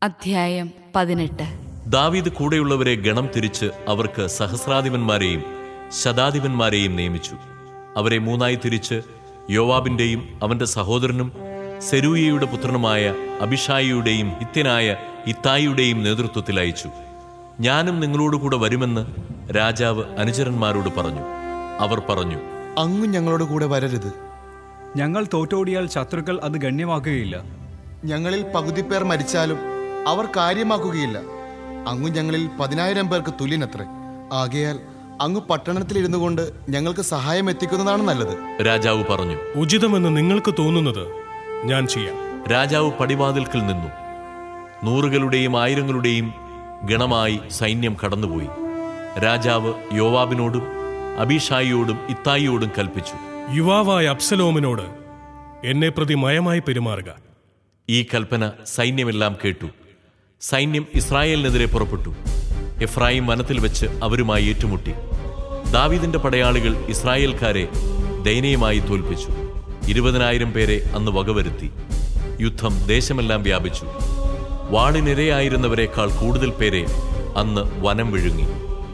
അധ്യായം പതിനെട്ട് ദാവീദ് കൂടെയുള്ളവരെ ഗണം തിരിച്ച് അവർക്ക് സഹസ്രാധിപന്മാരെയും ശതാധിപന്മാരെയും നിയമിച്ചു അവരെ മൂന്നായി തിരിച്ച് യോവാബിന്റെയും അവന്റെ സഹോദരനും സെരൂയയുടെ പുത്രനുമായ അഭിഷായിയുടെയും ഹിത്യനായ ഇത്തായിയുടെയും നേതൃത്വത്തിൽ അയച്ചു ഞാനും നിങ്ങളോടുകൂടെ വരുമെന്ന് രാജാവ് അനുചരന്മാരോട് പറഞ്ഞു അവർ പറഞ്ഞു അങ്ങ് ഞങ്ങളോട് കൂടെ വരരുത് ഞങ്ങൾ തോറ്റോടിയാൽ ശത്രുക്കൾ അത് ഗണ്യമാക്കുകയില്ല ഞങ്ങളിൽ പകുതി പേർ മരിച്ചാലും അവർ കാര്യമാക്കുകയില്ല അങ്ങ് ഞങ്ങളിൽ പതിനായിരം പേർക്ക് തുല്യനത്രേ ആകയാൽ അങ്ങ് പട്ടണത്തിലിരുന്നു കൊണ്ട് ഞങ്ങൾക്ക് സഹായം എത്തിക്കുന്നതാണ് നല്ലത് രാജാവ് പറഞ്ഞു ഉചിതമെന്ന് നിങ്ങൾക്ക് തോന്നുന്നത് ഞാൻ ചെയ്യാം രാജാവ് പടിവാതിൽക്കൽ നിന്നു നൂറുകളുടെയും ആയിരങ്ങളുടെയും ഗണമായി സൈന്യം കടന്നുപോയി രാജാവ് യോവാബിനോടും അബീഷായിയോടും ഇത്തായിയോടും കൽപ്പിച്ചു യുവാവായ അബ്സലോമിനോട് എന്നെ പ്രതി മയമായി പെരുമാറുക ഈ കൽപ്പന സൈന്യമെല്ലാം കേട്ടു സൈന്യം ഇസ്രായേലിനെതിരെ പുറപ്പെട്ടു എഫ്രായിം വനത്തിൽ വെച്ച് അവരുമായി ഏറ്റുമുട്ടി ദാവീദിന്റെ പടയാളികൾ ഇസ്രായേൽക്കാരെ ദയനീയമായി തോൽപ്പിച്ചു ഇരുപതിനായിരം പേരെ അന്ന് വകവരുത്തി യുദ്ധം ദേശമെല്ലാം വ്യാപിച്ചു വാളിനിരയായിരുന്നവരെക്കാൾ കൂടുതൽ പേരെ അന്ന് വനം വിഴുങ്ങി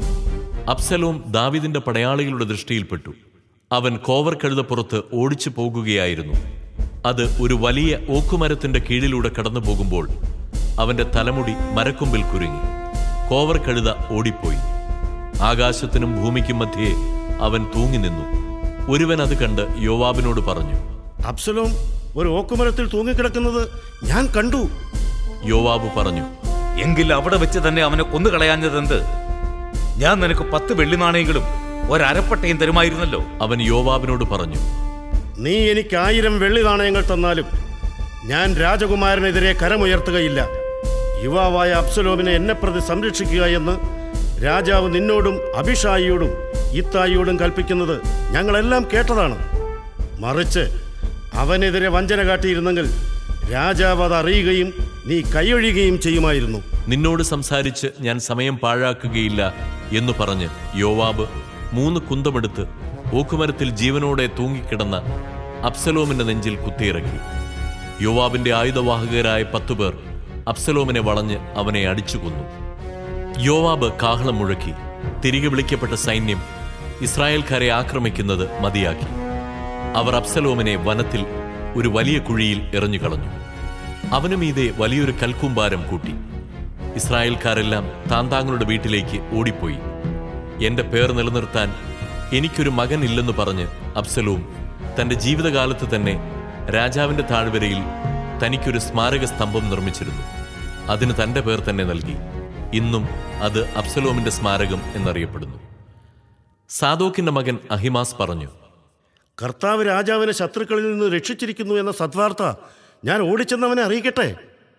അബ്സലോം ദാവിദിന്റെ പടയാളികളുടെ ദൃഷ്ടിയിൽപ്പെട്ടു അവൻ കോവർ കഴുതപ്പുറത്ത് ഓടിച്ചു പോകുകയായിരുന്നു അത് ഒരു വലിയ ഓക്കുമരത്തിന്റെ കീഴിലൂടെ കടന്നു പോകുമ്പോൾ അവന്റെ തലമുടി മരക്കൊമ്പിൽ കുരുങ്ങി കോവർ കഴുത ഓടിപ്പോയി ആകാശത്തിനും ഭൂമിക്കും മധ്യേ അവൻ തൂങ്ങി നിന്നു ഒരുവൻ അത് കണ്ട് യോവാബിനോട് പറഞ്ഞു അബ്സലോം ഒരു ഓക്കുമരത്തിൽ തൂങ്ങിക്കിടക്കുന്നത് ഞാൻ കണ്ടു യോവാബ് പറഞ്ഞു എങ്കിൽ അവിടെ വെച്ച് തന്നെ അവനെ കൊന്നുകളയാഞ്ഞതെന്ത് ഞാൻ നിനക്ക് പത്ത് വെള്ളി നാണയങ്ങളും ഒരരപ്പട്ടയും തരുമായിരുന്നല്ലോ അവൻ യോവാബിനോട് പറഞ്ഞു നീ എനിക്ക് ആയിരം വെള്ളി നാണയങ്ങൾ തന്നാലും ഞാൻ രാജകുമാരനെതിരെ കരമുയർത്തുകയില്ല യുവാവായ അബ്സലോമിനെ എന്നെ പ്രതി സംരക്ഷിക്കുക എന്ന് രാജാവ് നിന്നോടും അഭിഷായിയോടും ഇത്തായിയോടും കൽപ്പിക്കുന്നത് ഞങ്ങളെല്ലാം കേട്ടതാണ് മറിച്ച് അവനെതിരെ വഞ്ചന കാട്ടിയിരുന്നെങ്കിൽ രാജാവ് അത് അറിയുകയും നീ കൈയൊഴിയുകയും ചെയ്യുമായിരുന്നു നിന്നോട് സംസാരിച്ച് ഞാൻ സമയം പാഴാക്കുകയില്ല എന്നു പറഞ്ഞ് യോവാബ് മൂന്ന് കുന്തമെടുത്ത് ഓക്കുമരത്തിൽ ജീവനോടെ തൂങ്ങിക്കിടന്ന അബ്സലോമിന്റെ നെഞ്ചിൽ കുത്തിയിറക്കി യോവാബിന്റെ ആയുധവാഹകരായ പത്തുപേർ അബ്സലോമിനെ വളഞ്ഞ് അവനെ അടിച്ചു കൊന്നു യോവാബ് കാഹളം മുഴക്കി തിരികെ വിളിക്കപ്പെട്ട സൈന്യം ഇസ്രായേൽക്കാരെ ആക്രമിക്കുന്നത് മതിയാക്കി അവർ അബ്സലോമിനെ വനത്തിൽ ഒരു വലിയ കുഴിയിൽ എറിഞ്ഞുകളഞ്ഞു അവനു മീതെ വലിയൊരു കൽക്കൂമ്പാരം കൂട്ടി ഇസ്രായേൽക്കാരെല്ലാം താന്താങ്ങളുടെ വീട്ടിലേക്ക് ഓടിപ്പോയി എന്റെ പേർ നിലനിർത്താൻ എനിക്കൊരു മകൻ ഇല്ലെന്ന് പറഞ്ഞ് അബ്സലോം തന്റെ ജീവിതകാലത്ത് തന്നെ രാജാവിന്റെ താഴ്വരയിൽ തനിക്കൊരു സ്മാരക സ്തംഭം നിർമ്മിച്ചിരുന്നു അതിന് തന്റെ പേർ തന്നെ നൽകി ഇന്നും അത് അബ്സലോമിന്റെ സ്മാരകം എന്നറിയപ്പെടുന്നു സാദോക്കിന്റെ മകൻ അഹിമാസ് പറഞ്ഞു കർത്താവ് രാജാവിനെ ശത്രുക്കളിൽ നിന്ന് രക്ഷിച്ചിരിക്കുന്നു എന്ന സദ്വാർത്ത ഞാൻ ഓടിച്ചെന്നവനെ അറിയിക്കട്ടെ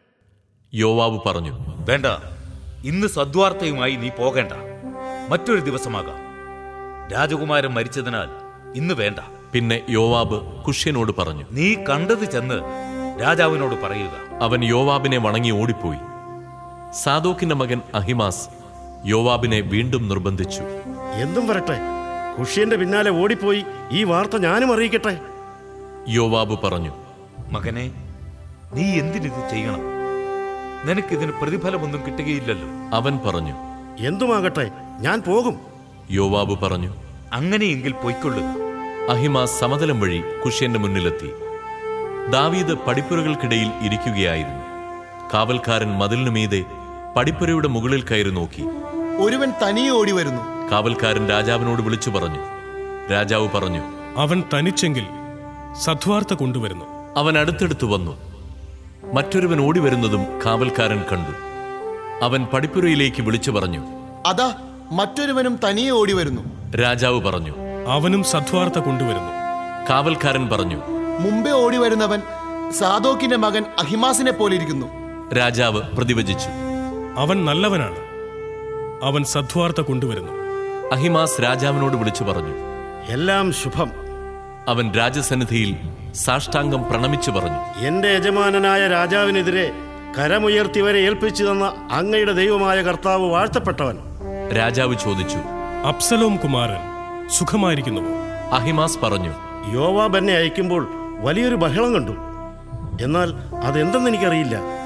യോവാബ് പറഞ്ഞു വേണ്ട ഇന്ന് സദ്വാർത്തയുമായി നീ പോകേണ്ട മറ്റൊരു ദിവസമാകാം രാജകുമാരൻ മരിച്ചതിനാൽ ഇന്ന് വേണ്ട പിന്നെ യോവാബ് കുഷ്യനോട് പറഞ്ഞു നീ കണ്ടത് ചെന്ന് രാജാവിനോട് പറയുക അവൻ യോവാബിനെ വണങ്ങി ഓടിപ്പോയി സാദോക്കിന്റെ മകൻ അഹിമാസ് യോവാബിനെ വീണ്ടും നിർബന്ധിച്ചു എന്തും വരട്ടെ കുഷ്യന്റെ പിന്നാലെ ഓടിപ്പോയി ഈ വാർത്ത ഞാനും അറിയിക്കട്ടെ യോവാബ് പറഞ്ഞു മകനെ നീ എന്തിനിത് ചെയ്യണം നിനക്കിതിന് പ്രതിഫലമൊന്നും കിട്ടുകയില്ലല്ലോ അവൻ പറഞ്ഞു എന്തുമാകട്ടെ ഞാൻ പോകും യോവാബ് പറഞ്ഞു അങ്ങനെയെങ്കിൽ പൊയ്ക്കൊള്ളുക അഹിമാസ് സമതലം വഴി കുഷ്യന്റെ മുന്നിലെത്തി ദാവീദ് പടിപ്പുരകൾക്കിടയിൽ ഇരിക്കുകയായിരുന്നു കാവൽക്കാരൻ മതിലിനു മീതെ പടിപ്പുരയുടെ മുകളിൽ കയറി നോക്കി ഒരുവൻ തനിയെ ഓടി വരുന്നു കാവൽക്കാരൻ രാജാവിനോട് വിളിച്ചു പറഞ്ഞു രാജാവ് പറഞ്ഞു അവൻ തനിച്ചെങ്കിൽ സദ്വാർത്ത കൊണ്ടുവരുന്നു അവൻ അടുത്തടുത്ത് വന്നു മറ്റൊരുവൻ ഓടി വരുന്നതും കാവൽക്കാരൻ കണ്ടു അവൻ പടിപ്പുരയിലേക്ക് വിളിച്ചു പറഞ്ഞു അതാ മറ്റൊരുവനും തനിയെ ഓടി വരുന്നു രാജാവ് പറഞ്ഞു അവനും സദ്വാർത്ത കൊണ്ടുവരുന്നു കാവൽക്കാരൻ പറഞ്ഞു മുമ്പേ ഓടി വരുന്നവൻ സാദോക്കിന്റെ മകൻ അഹിമാസിനെ പോലെ ഇരിക്കുന്നു രാജാവ് പ്രതിവചിച്ചു അവൻ നല്ലവനാണ് അവൻ സദ്വാർത്ത കൊണ്ടുവരുന്നു അഹിമാസ് രാജാവിനോട് വിളിച്ചു പറഞ്ഞു എല്ലാം ശുഭം അവൻ രാജസന്നിധിയിൽ സാഷ്ടാംഗം പ്രണമിച്ചു പറഞ്ഞു എന്റെ യജമാനനായ രാജാവിനെതിരെ കരമുയർത്തിവരെ ഏൽപ്പിച്ചു തന്ന അങ്ങയുടെ ദൈവമായ കർത്താവ് വാഴ്ത്തപ്പെട്ടവൻ രാജാവ് ചോദിച്ചു അബ്സലോം കുമാരൻ സുഖമായിരിക്കുന്നുവോ അഹിമാസ് പറഞ്ഞു യോവാബ് എന്നെ അയക്കുമ്പോൾ വലിയൊരു ബഹളം കണ്ടു എന്നാൽ അതെന്തെന്ന് എനിക്കറിയില്ല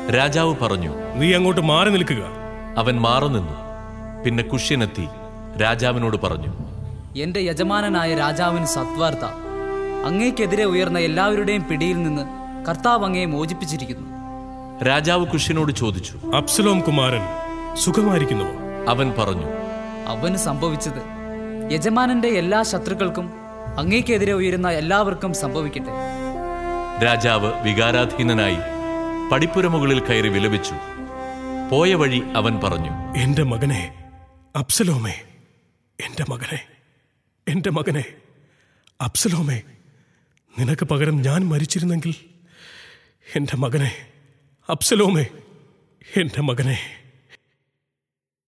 രാജാവ് പറഞ്ഞു നീ അങ്ങോട്ട് മാറി നിൽക്കുക അവൻ മാറുനിന്നു പിന്നെ കുഷ്യനെത്തി രാജാവിനോട് പറഞ്ഞു എന്റെ യജമാനനായ രാജാവിന് സത്വാർത്ത അങ്ങേക്കെതിരെ ഉയർന്ന എല്ലാവരുടെയും പിടിയിൽ നിന്ന് കർത്താവ് അങ്ങയെ മോചിപ്പിച്ചിരിക്കുന്നു രാജാവ് കുഷ്യനോട് ചോദിച്ചു അബ്സലോം കുമാരൻ സുഖമായിരിക്കുന്നുവോ അവൻ പറഞ്ഞു അവന് സംഭവിച്ചത് യജമാനന്റെ എല്ലാ ശത്രുക്കൾക്കും അങ്ങേക്കെതിരെ ഉയരുന്ന എല്ലാവർക്കും സംഭവിക്കട്ടെ രാജാവ് വികാരാധീനനായി പടിപ്പുരമുകളിൽ കയറി വിലപിച്ചു പോയ വഴി അവൻ പറഞ്ഞു എന്റെ മകനെ അബ്സലോമേ എന്റെ മകനെ എന്റെ മകനെ അബ്സലോമേ നിനക്ക് പകരം ഞാൻ മരിച്ചിരുന്നെങ്കിൽ എന്റെ മകനെ അബ്സലോമേ എന്റെ മകനെ